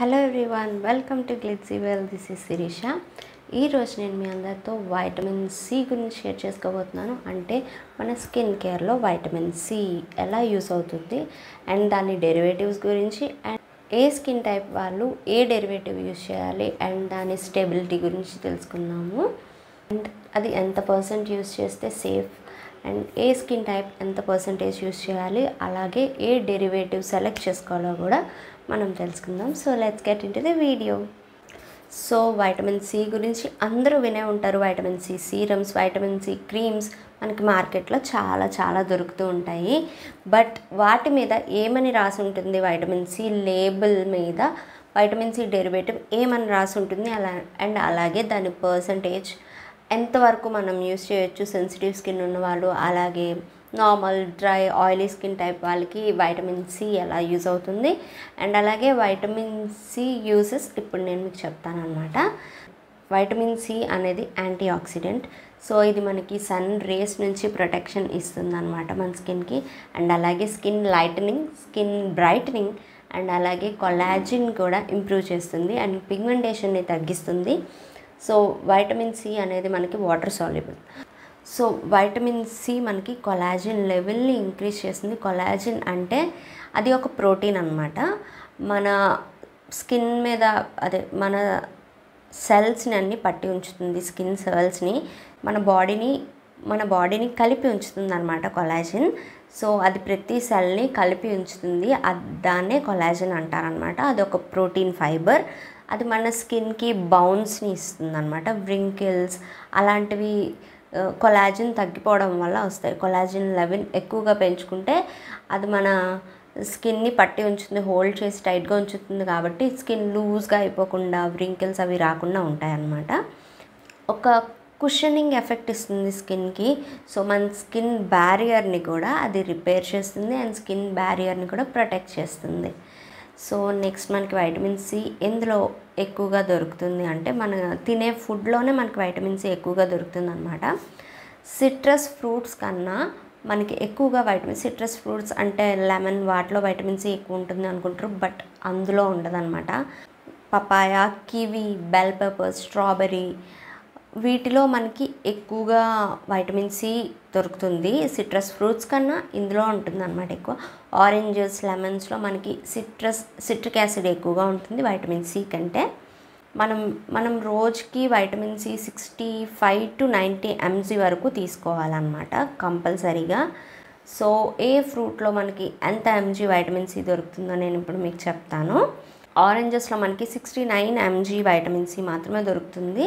hello everyone welcome to Glitzy well this is Sirisha ఈరోజు నేను మీ అందరితో వైటమిన్ సి గురించి షేర్ చేసుకోబోతున్నాను అంటే మన స్కిన్ కేర్లో వైటమిన్ సి ఎలా యూస్ అవుతుంది అండ్ దాని డెరివేటివ్స్ గురించి అండ్ ఏ స్కిన్ టైప్ వాళ్ళు ఏ డెరివేటివ్ యూస్ చేయాలి అండ్ దాని స్టెబిలిటీ గురించి తెలుసుకుందాము అండ్ అది ఎంత పర్సెంట్ యూస్ చేస్తే సేఫ్ అండ్ ఏ స్కిన్ టైప్ ఎంత పర్సంటేజ్ యూస్ చేయాలి అలాగే ఏ డెరివేటివ్ సెలెక్ట్ చేసుకోవాలో కూడా మనం తెలుసుకుందాం so let's get into the video so vitamin C గురించి అందరూ వినే ఉంటారు vitamin C serums vitamin C creams మనకి మార్కెట్లో చాలా చాలా దొరుకుతూ ఉంటాయి బట్ వాటి మీద ఏమని రాసి ఉంటుంది వైటమిన్ సి లేబుల్ మీద వైటమిన్ సి డెరివేటివ్ ఏమని రాసి ఉంటుంది అలా అండ్ అలాగే దాని పర్సంటేజ్ ఎంతవరకు మనం యూస్ చేయొచ్చు సెన్సిటివ్ స్కిన్ ఉన్న వాళ్ళు అలాగే normal dry oily skin type వాళ్ళకి వైటమిన్ సి ఎలా యూజ్ అవుతుంది అండ్ అలాగే వైటమిన్ సి యూసెస్ ఇప్పుడు నేను మీకు చెప్తాను అనమాట వైటమిన్ సి అనేది యాంటీ ఆక్సిడెంట్ సో ఇది మనకి సన్ రేస్ నుంచి ప్రొటెక్షన్ ఇస్తుంది అనమాట మన స్కిన్కి అండ్ అలాగే skin lightening skin brightening and అలాగే కొలాజిన్ కూడా ఇంప్రూవ్ చేస్తుంది అండ్ పిగ్మెంటేషన్ని తగ్గిస్తుంది సో వైటమిన్ సి అనేది మనకి water soluble so vitamin C మనకి కొలాజిన్ లెవెల్ని ఇంక్రీజ్ చేస్తుంది కొలాజిన్ అంటే అది ఒక ప్రోటీన్ అనమాట మన స్కిన్ మీద అదే మన సెల్స్ని అన్ని పట్టి ఉంచుతుంది స్కిన్ సెల్స్ని మన బాడీని మన బాడీని కలిపి ఉంచుతుంది అనమాట కొలాజిన్ సో అది ప్రతి సెల్ని కలిపి ఉంచుతుంది దాన్నే కొలాజిన్ అంటారనమాట అది ఒక ప్రోటీన్ ఫైబర్ అది మన స్కిన్కి బౌన్స్ని ఇస్తుంది అనమాట వ్రింకిల్స్ అలాంటివి కొలాజిన్ తగ్గిపోవడం వల్ల వస్తాయి కొలాజిన్ లెవెల్ ఎక్కువగా పెంచుకుంటే అది మన స్కిన్ని పట్టి ఉంచుతుంది హోల్డ్ చేసి టైట్గా ఉంచుతుంది కాబట్టి స్కిన్ లూజ్గా అయిపోకుండా వ్రింకిల్స్ అవి రాకుండా ఉంటాయి అన్నమాట ఒక కుషనింగ్ ఎఫెక్ట్ ఇస్తుంది స్కిన్కి సో మన స్కిన్ బ్యారియర్ని కూడా అది రిపేర్ చేస్తుంది అండ్ స్కిన్ బ్యారియర్ని కూడా ప్రొటెక్ట్ చేస్తుంది సో నెక్స్ట్ మనకి వైటమిన్ సి ఎందులో ఎక్కువగా దొరుకుతుంది అంటే మన తినే ఫుడ్లోనే మనకి వైటమిన్ సి ఎక్కువగా దొరుకుతుంది అనమాట సిట్రస్ ఫ్రూట్స్ కన్నా మనకి ఎక్కువగా వైటమిన్ సిట్రస్ ఫ్రూట్స్ అంటే లెమన్ వాటిలో వైటమిన్ సి ఎక్కువ ఉంటుంది అనుకుంటారు బట్ అందులో ఉండదన్నమాట papaya kiwi bell pepper strawberry వీటిలో మనకి ఎక్కువగా వైటమిన్ సి దొరుకుతుంది సిట్రస్ ఫ్రూట్స్ కన్నా ఇందులో ఉంటుంది అనమాట ఎక్కువ ఆరెంజెస్ లెమన్స్లో మనకి సిట్రస్ సిట్రిక్ యాసిడ్ ఎక్కువగా ఉంటుంది వైటమిన్ సి కంటే మనం మనం రోజుకి vitamin C sixty five to ninety MG వరకు తీసుకోవాలన్నమాట కంపల్సరీగా సో ఏ ఫ్రూట్లో మనకి ఎంత ఎంజీ వైటమిన్ సి దొరుకుతుందో నేను ఇప్పుడు మీకు చెప్తాను ఆరెంజెస్లో మనకి sixty nine MG vitamin C మాత్రమే దొరుకుతుంది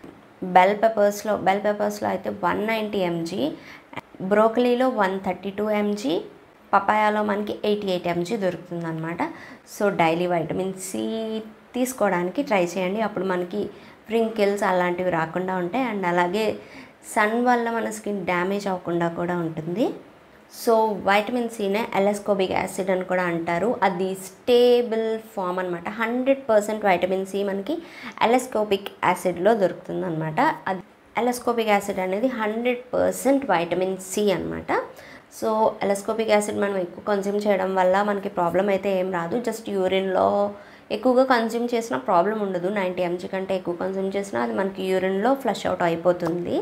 బెల్ పెప్పర్స్లో బెల్ పెప్పర్స్లో అయితే వన్ నైంటీ ఎంజీ బ్రోకలీలో వన్ థర్టీ టూ ఎంజీ పపాయాలో మనకి ఎయిటీ ఎయిట్ ఎంజీ దొరుకుతుంది అనమాట సో డైలీ వైటమిన్ సి తీసుకోవడానికి ట్రై చేయండి అప్పుడు మనకి వ్రింకిల్స్ అలాంటివి రాకుండా ఉంటాయి అండ్ అలాగే సన్ వల్ల మన స్కిన్ డ్యామేజ్ అవ్వకుండా కూడా ఉంటుంది సో వైటమిన్ సినే ఎలస్కోబిక్ యాసిడ్ అని కూడా అంటారు అది స్టేబుల్ ఫామ్ అనమాట హండ్రెడ్ పర్సెంట్ వైటమిన్ సి మనకి ఎలస్కోపిక్ యాసిడ్లో దొరుకుతుంది అనమాట అది ఎలస్కోపిక్ యాసిడ్ అనేది హండ్రెడ్ పర్సెంట్ వైటమిన్ సి అనమాట సో ఎలస్కోపిక్ యాసిడ్ మనం ఎక్కువ కన్జ్యూమ్ చేయడం వల్ల మనకి ప్రాబ్లం అయితే ఏం రాదు జస్ట్ యూరిన్లో ఎక్కువగా కన్జ్యూమ్ చేసిన ప్రాబ్లం ఉండదు నైంటీ ఎంజీ కంటే ఎక్కువ కన్జ్యూమ్ చేసినా అది మనకి యూరిన్లో ఫ్లష్ అవుట్ అయిపోతుంది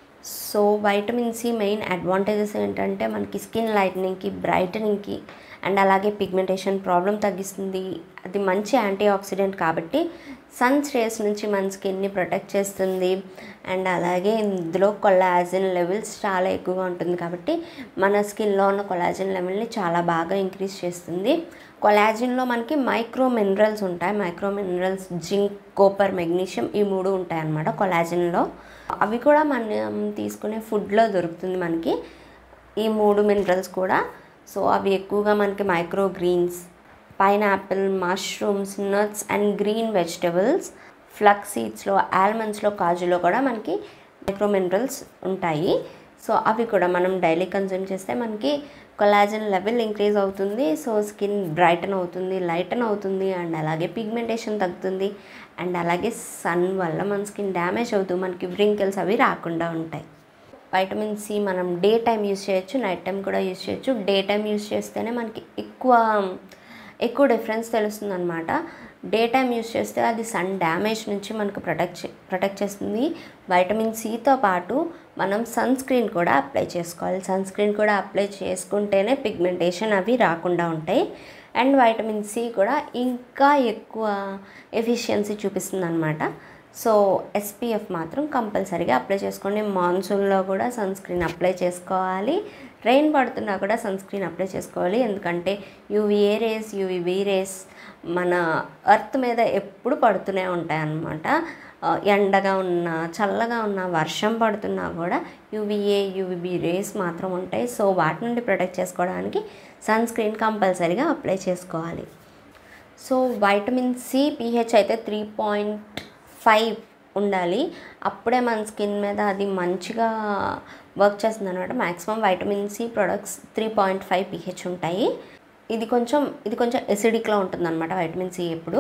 so vitamin C main advantages ఏంటంటే మనకి స్కిన్ లైటనింగ్కి బ్రైటనింగ్కి అండ్ అలాగే పిగ్మెంటేషన్ ప్రాబ్లం తగ్గిస్తుంది అది మంచి యాంటీ ఆక్సిడెంట్ కాబట్టి సన్స్ రేస్ నుంచి మన స్కిన్ని ప్రొటెక్ట్ చేస్తుంది అండ్ అలాగే ఇందులో కొలాజిన్ లెవెల్స్ చాలా ఎక్కువగా ఉంటుంది కాబట్టి మన స్కిన్లో ఉన్న కొలాజిన్ లెవెల్ని చాలా బాగా ఇంక్రీజ్ చేస్తుంది కొలాజిన్లో మనకి మైక్రో మినరల్స్ ఉంటాయి micro minerals zinc copper magnesium ఈ మూడు ఉంటాయి అన్నమాట కొలాజిన్లో అవి కూడా మనం తీసుకునే ఫుడ్లో దొరుకుతుంది మనకి ఈ మూడు మినరల్స్ కూడా సో అవి ఎక్కువగా మనకి micro greens pineapple mushrooms nuts and green vegetables flax సీడ్స్లో ఆల్మండ్స్లో కాజులో కూడా మనకి మైక్రో మినరల్స్ ఉంటాయి సో అవి కూడా మనం డైలీ కన్జ్యూమ్ చేస్తే మనకి కొలాజన్ లెవెల్ ఇంక్రీజ్ అవుతుంది సో స్కిన్ బ్రైటన్ అవుతుంది లైటన్ అవుతుంది అండ్ అలాగే పిగ్మెంటేషన్ తగ్గుతుంది అండ్ అలాగే సన్ వల్ల మన స్కిన్ డ్యామేజ్ అవుతూ మనకి వ్రింకిల్స్ అవి రాకుండా ఉంటాయి వైటమిన్ సి మనం డే టైం యూస్ చేయొచ్చు నైట్ టైం కూడా యూస్ చేయొచ్చు డే టైం యూస్ చేస్తేనే మనకి ఎక్కువ ఎక్కువ డిఫరెన్స్ తెలుస్తుంది అనమాట డే టైం యూస్ చేస్తే అది సన్ డ్యామేజ్ నుంచి మనకు ప్రొటెక్ట్ చే ప్రొటెక్ట్ చేస్తుంది వైటమిన్ సితో పాటు మనం సన్ స్క్రీన్ కూడా అప్లై చేసుకోవాలి సన్ స్క్రీన్ కూడా అప్లై చేసుకుంటేనే పిగ్మెంటేషన్ అవి రాకుండా ఉంటాయి అండ్ వైటమిన్ సి కూడా ఇంకా ఎక్కువ ఎఫిషియన్సీ చూపిస్తుంది అనమాట సో ఎస్పీఎఫ్ మాత్రం కంపల్సరీగా అప్లై చేసుకోండి మాన్సూన్లో కూడా సన్ స్క్రీన్ అప్లై చేసుకోవాలి రెయిన్ పడుతున్నా కూడా సన్ స్క్రీన్ అప్లై చేసుకోవాలి ఎందుకంటే యూవీఏ రేస్ యూవీబీ రేస్ మన ఎర్త్ మీద ఎప్పుడు పడుతూనే ఉంటాయి అన్నమాట ఆ, ఎండగా ఉన్న చల్లగా ఉన్న వర్షం పడుతున్నా కూడా యూవీఏ యూవీబీ రేస్ మాత్రం ఉంటాయి సో వాటి నుండి ప్రొటెక్ట్ చేసుకోవడానికి సన్ స్క్రీన్ కంపల్సరీగా అప్లై చేసుకోవాలి సో వైటమిన్ సి పీహెచ్ అయితే త్రీ పాయింట్ ఫైవ్ ఉండాలి అప్పుడే మన స్కిన్ మీద అది మంచిగా వర్క్ చేస్తుంది అనమాట maximum vitamin C products three point five pH ఉంటాయి ఇది కొంచెం ఇది కొంచెం ఎసిడిక్లో ఉంటుంది అనమాట వైటమిన్ సి ఎప్పుడు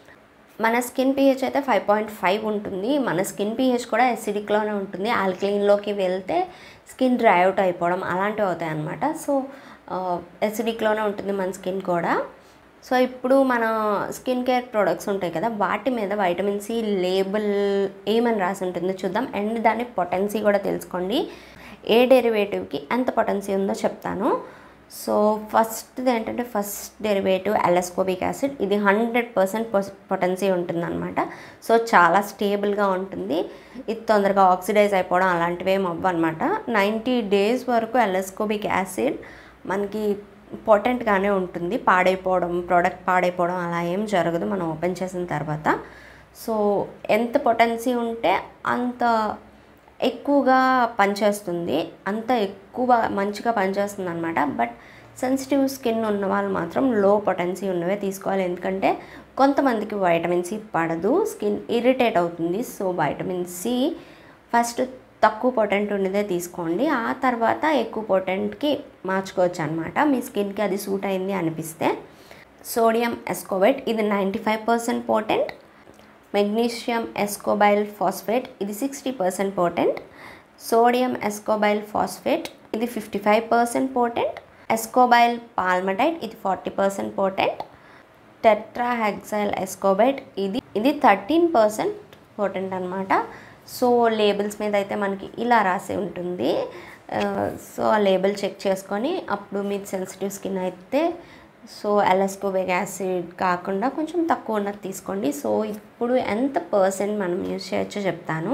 మన స్కిన్ పీహెచ్ అయితే ఫైవ్ పాయింట్ ఫైవ్ ఉంటుంది మన స్కిన్ పీహెచ్ కూడా ఎసిడిక్లోనే ఉంటుంది ఆల్కలీన్లోకి వెళ్తే స్కిన్ డ్రై అవుట్ అయిపోవడం అలాంటివి అవుతాయి అనమాట సో ఎసిడిక్లోనే ఉంటుంది మన స్కిన్ కూడా సో ఇప్పుడు మన స్కిన్ కేర్ ప్రొడక్ట్స్ ఉంటాయి కదా వాటి మీద వైటమిన్ సి లేబుల్ ఏమని రాసి ఉంటుందో చూద్దాం అండ్ దాని పొటెన్సీ కూడా తెలుసుకోండి ఏ డెరివేటివ్కి ఎంత పొటెన్సీ ఉందో చెప్తాను సో ఫస్ట్ది ఏంటంటే ఫస్ట్ డెరివేటివ్ ఎలస్కోబిక్ యాసిడ్ ఇది హండ్రెడ్ పర్సెంట్ పొటెన్సీ ఉంటుందన్నమాట సో చాలా స్టేబుల్గా ఉంటుంది ఇది తొందరగా ఆక్సిడైజ్ అయిపోవడం అలాంటివి ఏమి అవ్వనమాట నైంటీ డేస్ వరకు ఎలస్కోబిక్ యాసిడ్ మనకి పొటెంట్గానే ఉంటుంది పాడైపోవడం ప్రోడక్ట్ పాడైపోవడం అలా ఏం జరగదు మనం ఓపెన్ చేసిన తర్వాత సో ఎంత పొటెన్సీ ఉంటే అంత ఎక్కువగా పనిచేస్తుంది అంత ఎక్కువ మంచిగా పనిచేస్తుంది అనమాట బట్ సెన్సిటివ్ స్కిన్ ఉన్న వాళ్ళు మాత్రం లో పొటెన్సీ ఉన్నవే తీసుకోవాలి ఎందుకంటే కొంతమందికి వైటమిన్ సి పడదు స్కిన్ ఇరిటేట్ అవుతుంది సో వైటమిన్ సి ఫస్ట్ తక్కువ పొటెంట్ ఉన్నదే తీసుకోండి ఆ తర్వాత ఎక్కువ పొటెంట్కి మార్చుకోవచ్చు అనమాట మీ స్కిన్కి అది సూట్ అయింది అనిపిస్తే సోడియం ఎస్కోబైట్ ఇది ninety five percent potent magnesium ascorbyl phosphate ఇది sixty percent potent sodium ascorbyl phosphate ఇది fifty five percent potent ascorbyl palmitate ఇది forty percent potent tetrahexyl ascorbate ఇది ఇది థర్టీన్ పర్సెంట్ పోటెంట్ అనమాట సో లేబుల్స్ మీద అయితే మనకి ఇలా రాసి ఉంటుంది ఆ, సో ఆ లేబుల్ చెక్ చేసుకొని అప్పుడు మీది సెన్సిటివ్ స్కిన్ అయితే సో ఎలస్కోబిక్ యాసిడ్ కాకుండా కొంచెం తక్కువ ఉన్నది తీసుకోండి సో ఇప్పుడు ఎంత పర్సెంట్ మనం యూజ్ చేయొచ్చో చెప్తాను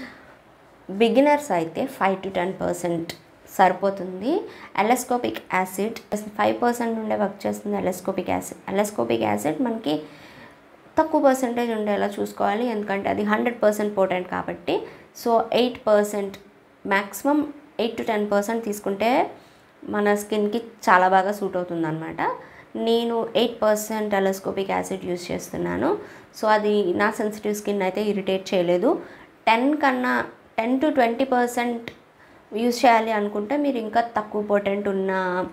బిగినర్స్ అయితే ఫైవ్ టు టెన్ పర్సెంట్ సరిపోతుంది ఎలస్కోపిక్ యాసిడ్ ఫైవ్ పర్సెంట్ నుండే వర్క్ చేస్తుంది ఎలస్కోపిక్ యాసిడ్ ఎలస్కోపిక్ యాసిడ్ మనకి తక్కువ పర్సెంటేజ్ ఉండేలా చూసుకోవాలి ఎందుకంటే అది హండ్రెడ్ పర్సెంట్ పోటెంట్ కాబట్టి so eight percent maximum eight to ten percent తీసుకుంటే మన స్కిన్కి చాలా బాగా సూట్ అవుతుంది అనమాట నేను eight percent L ascorbic acid use చేస్తున్నాను సో అది నా సెన్సిటివ్ స్కిన్ అయితే ఇరిటేట్ చేయలేదు టెన్ కన్నా ten to twenty percent use చేయాలి అనుకుంటే మీరు ఇంకా తక్కువ పొటెంట్ ఉన్న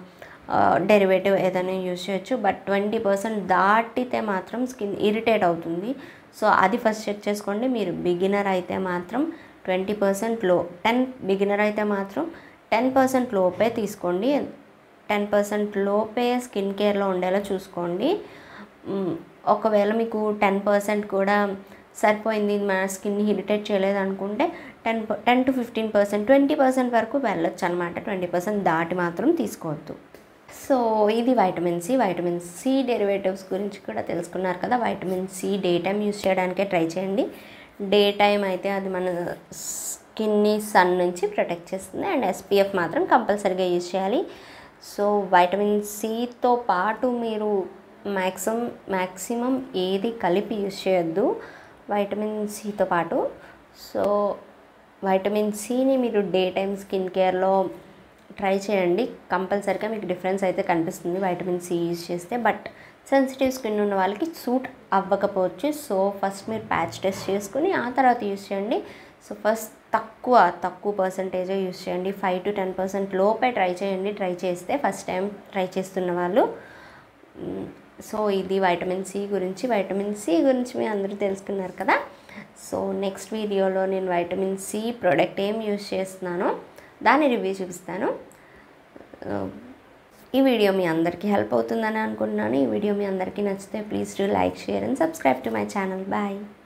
డెరివేటివ్ ఏదైనా యూస్ చేయొచ్చు బట్ ట్వంటీ పర్సెంట్ దాటితే మాత్రం స్కిన్ ఇరిటేట్ అవుతుంది సో అది ఫస్ట్ చెక్ చేసుకోండి మీరు బిగినర్ అయితే మాత్రం ట్వంటీ పర్సెంట్ లో టెన్ బిగినర్ అయితే మాత్రం టెన్ పర్సెంట్ లోపే తీసుకోండి టెన్ పర్సెంట్ లోపే స్కిన్ కేర్లో ఉండేలా చూసుకోండి మ్, ఒకవేళ మీకు టెన్ పర్సెంట్ కూడా సరిపోయింది మన స్కిన్ ఇరిటేట్ చేయలేదు అనుకుంటే ten ten to fifteen percent twenty percent వరకు వెళ్ళొచ్చు అనమాట ట్వంటీ పర్సెంట్ దాటి మాత్రం తీసుకోవద్దు సో ఇది vitamin C vitamin C derivatives గురించి కూడా తెలుసుకున్నారు కదా vitamin C day time use చేయడానికే ట్రై చేయండి డే టైం అయితే అది మన స్కిన్ని సన్ నుంచి ప్రొటెక్ట్ చేస్తుంది అండ్ ఎస్పీఎఫ్ మాత్రం కంపల్సరీగా యూజ్ చేయాలి సో వైటమిన్ సితో పాటు మీరు మ్యాక్సిమం మ్యాక్సిమం ఏది కలిపి యూజ్ చేయొద్దు వైటమిన్ సితో పాటు సో వైటమిన్ సిని మీరు డే టైం స్కిన్ కేర్లో ట్రై చేయండి కంపల్సరీగా మీకు డిఫరెన్స్ అయితే కనిపిస్తుంది వైటమిన్ సి యూజ్ చేస్తే బట్ సెన్సిటివ్ స్కిన్ ఉన్న వాళ్ళకి సూట్ అవ్వకపోవచ్చు సో ఫస్ట్ మీరు ప్యాచ్ టెస్ట్ చేసుకుని ఆ తర్వాత యూజ్ చేయండి సో ఫస్ట్ తక్కువ తక్కువ పర్సంటేజే యూజ్ చేయండి ఫైవ్ టు టెన్ పర్సెంట్ లోపే ట్రై చేయండి ట్రై చేస్తే ఫస్ట్ టైం ట్రై చేస్తున్న వాళ్ళు మ్, సో ఇది వైటమిన్ సి గురించి వైటమిన్ సి గురించి మీ అందరూ తెలుసుకున్నారు కదా సో నెక్స్ట్ వీడియోలో నేను వైటమిన్ సి ప్రోడక్ట్ ఏం యూజ్ చేస్తున్నానో దాని రివ్యూ చూపిస్తాను ఈ వీడియో మీ అందరికీ హెల్ప్ అవుతుందని అనుకుంటున్నాను ఈ వీడియో మీ అందరికీ నచ్చితే please do like share and subscribe to my channel bye